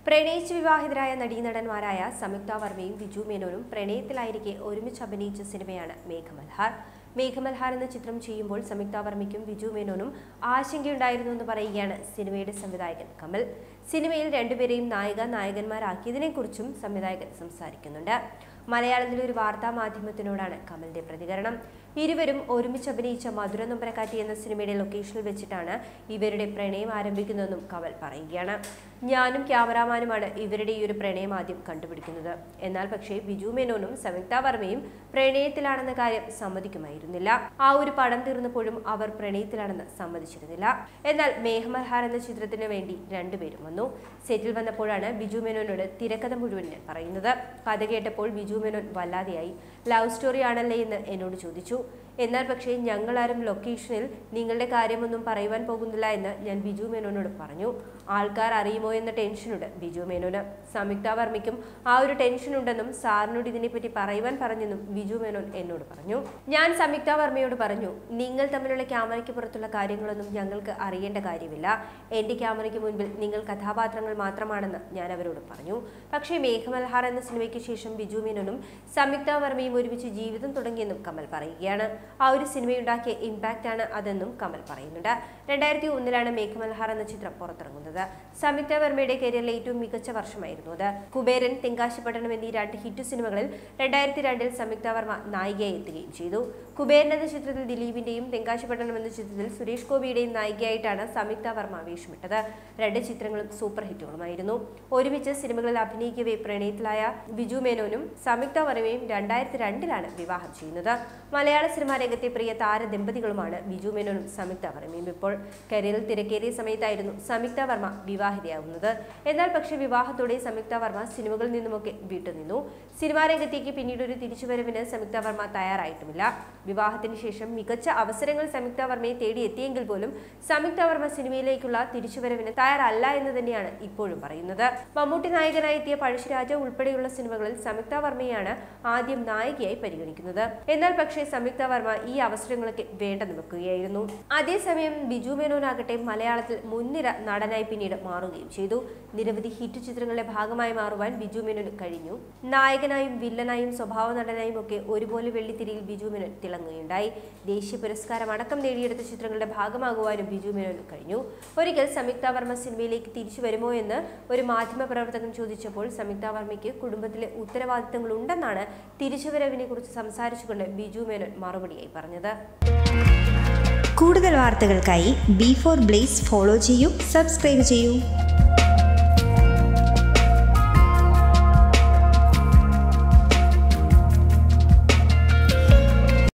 പ്രണയിച്ച് വിവാഹിതരായ നടീനടന്മാരായ സംയുക്ത വർമ്മയും ബിജു മേനോനും പ്രണയത്തിലായിരിക്കെ ഒരുമിച്ച് അഭിനയിച്ച സിനിമയാണ് മേഘമൽഹാർ മേഘമൽഹാർ എന്ന ചിത്രം ചെയ്യുമ്പോൾ സംയുക്ത വർമ്മയ്ക്കും ബിജു മേനോനും ആശങ്കയുണ്ടായിരുന്നു എന്ന് പറയുകയാണ് സിനിമയുടെ സംവിധായകൻ കമൽ സിനിമയിൽ രണ്ടുപേരെയും നായിക നായകന്മാരാക്കിയതിനെക്കുറിച്ചും സംവിധായകൻ സംസാരിക്കുന്നുണ്ട് മലയാളത്തിലെ ഒരു വാർത്താ മാധ്യമത്തിനോടാണ് കമലിന്റെ പ്രതികരണം ഇരുവരും ഒരുമിച്ച് അഭിനയിച്ച മധുര നൊമ്പരക്കാറ്റി എന്ന സിനിമയുടെ ലൊക്കേഷനിൽ വെച്ചിട്ടാണ് ഇവരുടെ പ്രണയം ആരംഭിക്കുന്നതെന്നും കമൽ പറയുകയാണ് ഞാനും ക്യാമറാമാനുമാണ് ഇവരുടെ ഈ ഒരു പ്രണയം ആദ്യം കണ്ടുപിടിക്കുന്നത് എന്നാൽ പക്ഷേ ബിജു മേനോനും സംയുക്ത വർമ്മയും പ്രണയത്തിലാണെന്ന കാര്യം സമ്മതിക്കുമായിരുന്നില്ല ആ ഒരു പടം തീർന്നപ്പോഴും അവർ പ്രണയത്തിലാണെന്ന് സമ്മതിച്ചിരുന്നില്ല എന്നാൽ മേഘമൽഹാർ എന്ന ചിത്രത്തിന് വേണ്ടി രണ്ടുപേരും വന്നു സെറ്റിൽ വന്നപ്പോഴാണ് ബിജു മേനോനോട് തിരക്കഥ മുഴുവൻ ഞാൻ പറയുന്നത് കഥ കേട്ടപ്പോൾ ബിജു മേനോൻ വല്ലാതെയായി ലവ് സ്റ്റോറി ആണല്ലേ എന്ന് എന്നോട് ചോദിച്ചു എന്നാൽ പക്ഷേ ഞങ്ങളാരും ലൊക്കേഷനിൽ നിങ്ങളുടെ കാര്യമൊന്നും പറയുവാൻ പോകുന്നില്ല എന്ന് ഞാൻ ബിജു മേനോനോട് പറഞ്ഞു ആൾക്കാർ അറിയുമോ എന്ന ടെൻഷനുണ്ട് ബിജു മേനോന് സംയുക്ത വർമ്മയ്ക്കും ആ ഒരു ടെൻഷൻ ഉണ്ടെന്നും സാറിനോട് ഇതിനെപ്പറ്റി പറയുവാൻ പറഞ്ഞെന്നും ബിജു മേനോൻ എന്നോട് പറഞ്ഞു ഞാൻ സംയുക്ത വർമ്മയോട് പറഞ്ഞു നിങ്ങൾ തമ്മിലുള്ള ക്യാമറയ്ക്ക് പുറത്തുള്ള കാര്യങ്ങളൊന്നും ഞങ്ങൾക്ക് അറിയേണ്ട കാര്യമില്ല എന്റെ ക്യാമറയ്ക്ക് മുൻപിൽ നിങ്ങൾ കഥാപാത്രങ്ങൾ മാത്രമാണെന്ന് ഞാൻ അവരോട് പറഞ്ഞു പക്ഷേ മേഘമൽഹാർ എന്ന സിനിമയ്ക്ക് ശേഷം ബിജു മേനോനും സംയുക്ത വർമ്മയും ഒരുമിച്ച് ജീവിതം തുടങ്ങിയെന്നും കമൽ പറയുകയാണ് ആ ഒരു സിനിമയുണ്ടാക്കിയ ഇമ്പാക്റ്റ് ആണ് അതെന്നും കമൽ പറയുന്നുണ്ട് രണ്ടായിരത്തി ഒന്നിലാണ് മേഘമൽഹാർ എന്ന ചിത്രം പുറത്തിറങ്ങുന്നത് സംയുക്ത വർമ്മയുടെ കരിയറിലെ ഏറ്റവും മികച്ച വർഷമായിരുന്നു അത് കുബേരൻ തെങ്കാശിപ്പട്ടണം എന്നീ രണ്ട് ഹിറ്റ് സിനിമകളിൽ രണ്ടായിരത്തി രണ്ടിൽ സംയുക്ത വർമ്മ നായികയായി എത്തുകയും ചെയ്തു കുബേരൻ എന്ന ചിത്രത്തിൽ ദിലീപിന്റെയും തെങ്കാശിപ്പട്ടണം എന്ന ചിത്രത്തിൽ സുരേഷ് ഗോപിയുടെയും നായികയായിട്ടാണ് സംയുക്ത വർമ്മ വേഷമിട്ടത് രണ്ട് ചിത്രങ്ങളും സൂപ്പർ ഹിറ്റുകളുമായിരുന്നു ഒരുമിച്ച് സിനിമകളിൽ അഭിനയിക്കവേ പ്രണയത്തിലായ ബിജു മേനോനും സംയുക്ത വർമ്മയും രണ്ടായിരത്തി രണ്ടിലാണ് വിവാഹം ചെയ്യുന്നത് മലയാള സിനിമാ രംഗത്തെ പ്രിയ താര ദമ്പതികളുമാണ് ബിജു മേനോനും സംയുക്ത വർമ്മയും ഇപ്പോൾ കരിയറിൽ തിരക്കേറിയ സമയത്തായിരുന്നു സംയുക്ത വർമ്മ വിവാഹിതയാവുന്നത് എന്നാൽ പക്ഷേ വിവാഹത്തോടെ സംയുക്ത വർമ്മ സിനിമകളിൽ നിന്നുമൊക്കെ വിട്ടുനിന്നു സിനിമാ രംഗത്തേക്ക് പിന്നീട് ഒരു തിരിച്ചുവരവിന് സംയുക്ത വർമ്മ തയ്യാറായിട്ടുമില്ല വിവാഹത്തിന് ശേഷം മികച്ച അവസരങ്ങൾ സംയുക്ത വർമ്മയെ തേടിയെത്തിയെങ്കിൽ പോലും സംയുക്ത വർമ്മ സിനിമയിലേക്കുള്ള തിരിച്ചുവരവിന് തയ്യാറല്ല എന്ന് തന്നെയാണ് ഇപ്പോഴും പറയുന്നത് മമ്മൂട്ടി നായകനായി എത്തിയ പഴശ്ശിരാജ ഉൾപ്പെടെയുള്ള സിനിമകളിൽ സംയുക്ത വർമ്മയാണ് ആദ്യം നായികയായി പരിഗണിക്കുന്നത് എന്നാൽ പക്ഷേ സംയുക്ത വർമ്മ ഈ അവസരങ്ങളൊക്കെ വേണ്ടെന്ന് വെക്കുകയായിരുന്നു അതേസമയം ബിജു മേനോനാകട്ടെ മലയാളത്തിൽ മുൻനിര നടനായി പിന്നീട് മാറുകയും ചെയ്തു നിരവധി ഹിറ്റ് ചിത്രങ്ങളുടെ ഭാഗമായി മാറുവാൻ ബിജു മേനോന് കഴിഞ്ഞു നായകനായും വില്ലനായും സ്വഭാവ നടനായും ഒക്കെ ഒരുപോലെ വെള്ളിത്തിരിയിൽ ബിജു മേനോൻ തിളങ്ങുകയുണ്ടായി ദേശീയ പുരസ്കാരം അടക്കം നേടിയെടുത്ത ചിത്രങ്ങളുടെ ഭാഗമാകുവാനും ബിജു മേനോന് കഴിഞ്ഞു ഒരിക്കൽ സംയുക്ത വർമ്മ സിനിമയിലേക്ക് തിരിച്ചു വരുമോ എന്ന് ഒരു മാധ്യമ പ്രവർത്തകൻ ചോദിച്ചപ്പോൾ സംയുക്ത വർമ്മയ്ക്ക് കുടുംബത്തിലെ ഉത്തരവാദിത്തങ്ങൾ ഉണ്ടെന്നാണ് തിരിച്ചുവരവിനെ കുറിച്ച് സംസാരിച്ചുകൊണ്ട് ബിജു മേനോൻ മറുപടിയായി പറഞ്ഞത് കൂടുതൽ വാർത്തകൾക്കായി ബി ഫോർ ബ്ലേസ് ഫോളോ ചെയ്യൂ സബ്സ്ക്രൈബ് ചെയ്യൂ